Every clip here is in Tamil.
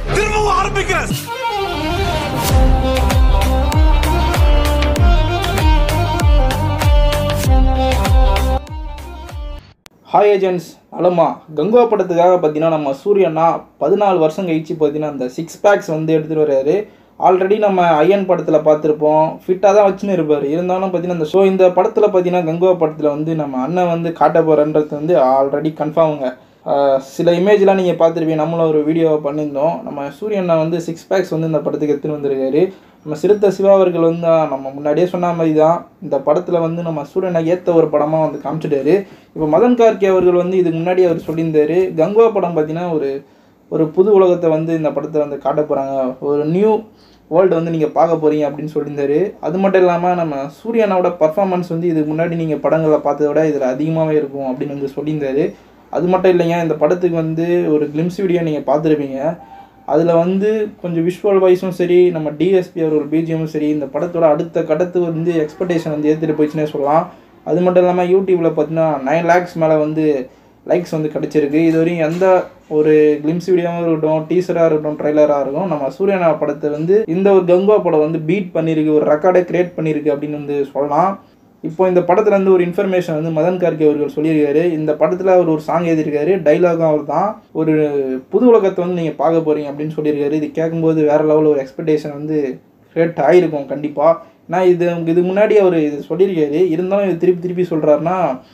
திரும்பவும் ஆரம்பிக்கிறேன் ஹாய் ஏஜென்ட்ஸ் அலமா கங்குவா படத்துக்காக பார்த்தீங்கன்னா நம்ம சூரியனா பதினாலு வருஷம் கழிச்சு பார்த்தீங்கன்னா அந்த சிக்ஸ் பேக்ஸ் வந்து எடுத்துகிட்டு வர்றாரு ஆல்ரெடி நம்ம ஐயன் படத்தில் பார்த்துருப்போம் ஃபிட்டாக தான் வச்சுன்னு இருப்பார் இருந்தாலும் பார்த்தீங்கன்னா இந்த ஷோ இந்த படத்தில் பார்த்தீங்கன்னா கங்குவா படத்தில் வந்து நம்ம அண்ணன் வந்து காட்ட போகிறன்றது வந்து ஆல்ரெடி கன்ஃபார்முங்க சில இமேஜ்லாம் நீங்கள் பார்த்துருப்பீங்க நம்மளும் ஒரு வீடியோ பண்ணியிருந்தோம் நம்ம சூரியண்ணா வந்து சிக்ஸ் பேக்ஸ் வந்து இந்த படத்துக்கு எடுத்துன்னு வந்திருக்காரு நம்ம சிறுத்தை சிவா அவர்கள் வந்து நம்ம முன்னாடியே சொன்ன மாதிரி தான் இந்த படத்தில் வந்து நம்ம சூரியனை ஏற்ற ஒரு படமாக வந்து காமிச்சிட்டாரு இப்போ மதன் கார்கே அவர்கள் வந்து இதுக்கு முன்னாடி அவர் சொல்லியிருந்தாரு கங்குவா படம் பார்த்தீங்கன்னா ஒரு ஒரு புது உலகத்தை வந்து இந்த படத்தை வந்து காட்ட போகிறாங்க ஒரு நியூ வேர்ல்டு வந்து நீங்கள் பார்க்க போகிறீங்க அப்படின்னு சொல்லியிருந்தாரு அது மட்டும் இல்லாமல் நம்ம சூரியனோட பர்ஃபார்மன்ஸ் வந்து இதுக்கு முன்னாடி நீங்கள் படங்களை பார்த்ததை விட இதில் அதிகமாகவே இருக்கும் அப்படின்னு வந்து சொல்லியிருந்தாரு அது மட்டும் இல்லைங்க இந்த படத்துக்கு வந்து ஒரு கிளிம்ஸ் வீடியோ நீங்கள் பார்த்துருப்பீங்க அதில் வந்து கொஞ்சம் விஷுவல் வைஸும் சரி நம்ம டிஎஸ்பி அவர்கள் பிஜிஎம்மும் சரி இந்த படத்தோட அடுத்த கடத்துக்கு வந்து எக்ஸ்பெக்டேஷன் வந்து ஏற்றிட்டு போயிடுச்சுன்னே சொல்லலாம் அது மட்டும் இல்லாமல் யூடியூப்பில் பார்த்தீங்கன்னா நைன் லேக்ஸ் மேலே வந்து லைக்ஸ் வந்து கிடச்சிருக்கு இது வரையும் எந்த ஒரு கிளிம்ஸ் வீடியோவாக இருக்கட்டும் டீசராக இருக்கட்டும் ட்ரைலராக இருக்கும் நம்ம சூரியனா படத்தை வந்து இந்த ஒரு கங்குவா படம் வந்து பீட் பண்ணியிருக்கு ஒரு ரெக்கார்டை கிரியேட் பண்ணியிருக்கு அப்படின்னு வந்து சொல்லலாம் இப்போ இந்த படத்துல இருந்து ஒரு இன்ஃபர்மேஷன் வந்து மதன் கார்கே அவர்கள் சொல்லியிருக்காரு இந்த படத்தில் அவர் ஒரு சாங் எழுதியிருக்காரு டைலாகும் அவர் தான் ஒரு புது உலகத்தை வந்து நீங்கள் பார்க்க போகிறீங்க அப்படின்னு சொல்லியிருக்காரு இது கேட்கும்போது வேறு லெவலில் ஒரு எக்ஸ்பெக்டேஷன் வந்து கிரியேட் ஆகிருக்கும் கண்டிப்பாக நான் இது இது முன்னாடி அவர் இது சொல்லியிருக்காரு இருந்தாலும் இது திருப்பி திருப்பி சொல்கிறாருன்னா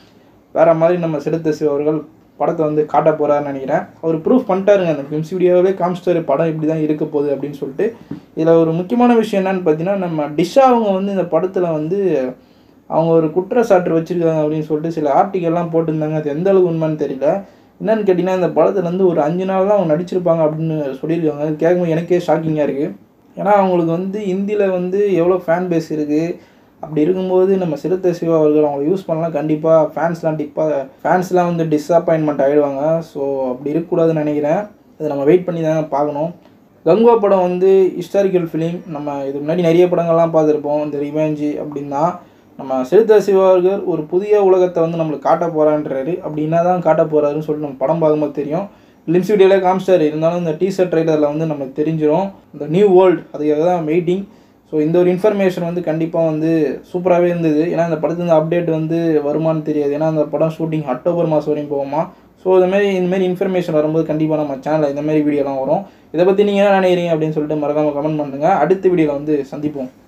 வேற மாதிரி நம்ம சிறுத்தை சிவா அவர்கள் படத்தை வந்து காட்ட போகிறாருன்னு நினைக்கிறேன் அவர் ப்ரூஃப் பண்ணிட்டாருங்க அந்த ஃபிலிம்ஸ் வீடியோவிலே காமிச்சிட்டாரு படம் இப்படி தான் இருக்க போகுது அப்படின்னு சொல்லிட்டு இதில் ஒரு முக்கியமான விஷயம் என்னன்னு பார்த்தீங்கன்னா நம்ம டிஷ்ஷா அவங்க வந்து இந்த படத்தில் வந்து அவங்க ஒரு குற்றச்சாட்டு வச்சுருக்காங்க அப்படின்னு சொல்லிட்டு சில ஆர்டிக்கல்லாம் போட்டிருந்தாங்க அது எந்த அளவுக்கு உண்மைன்னு தெரியல என்னன்னு கேட்டிங்கன்னா இந்த படத்துல வந்து ஒரு அஞ்சு நாள் தான் அவங்க நடிச்சிருப்பாங்க அப்படின்னு சொல்லியிருக்காங்க அது கேட்கும்போது எனக்கே ஷாக்கிங்காக இருக்குது ஏன்னா அவங்களுக்கு வந்து ஹிந்தியில் வந்து எவ்வளோ ஃபேன் பேஸ் இருக்குது அப்படி இருக்கும்போது நம்ம சிறுத்தை சிவா அவர்கள் அவங்க யூஸ் பண்ணலாம் கண்டிப்பாக ஃபேன்ஸ்லாம் டிப்பாக ஃபேன்ஸ்லாம் வந்து டிஸப்பாயின்மெண்ட் ஆகிடுவாங்க ஸோ அப்படி இருக்கக்கூடாதுன்னு நினைக்கிறேன் அதை நம்ம வெயிட் பண்ணி தான் பார்க்கணும் கங்குவா படம் வந்து ஹிஸ்டாரிக்கல் ஃபிலிம் நம்ம இதுக்கு முன்னாடி நிறைய படங்கள்லாம் பார்த்துருப்போம் இந்த ரிவெஞ்சு அப்படின்னா நம்ம சிறுத்தை சிவா அவர்கள் ஒரு புதிய உலகத்தை வந்து நம்மளுக்கு காட்ட போகிறான்றாரு அப்படின்னா தான் காட்ட போகிறாருன்னு சொல்லிட்டு நம்ம படம் பார்க்கும்போது தெரியும் லிம்ஸ் வீடியோவில் காமிச்சிட்டாரு இருந்தாலும் இந்த டீசர் ட்ரைலரில் வந்து நமக்கு தெரிஞ்சிடும் இந்த நியூ வேர்ல்டு அதுக்காக தான் வெயிட்டிங் ஸோ இந்த ஒரு இன்ஃபர்மேஷன் வந்து கண்டிப்பாக வந்து சூப்பராகவே இருந்தது ஏன்னா இந்த படத்துல அப்டேட் வந்து வருமானு தெரியாது ஏன்னா அந்த படம் ஷூட்டிங் அக்டோபர் மாதம் வரையும் போகுமா ஸோ இதுமாரி இந்தமாரி இன்ஃபர்மேஷன் வரும்போது கண்டிப்பாக நம்ம சேனலில் இந்த மாதிரி வீடியோலாம் வரும் இதை பற்றி நீங்கள் என்ன நினைக்கிறீங்க அப்படின்னு சொல்லிட்டு மறக்காமல் கமெண்ட் பண்ணுங்கள் அடுத்த வீடியோவில் வந்து சந்திப்போம்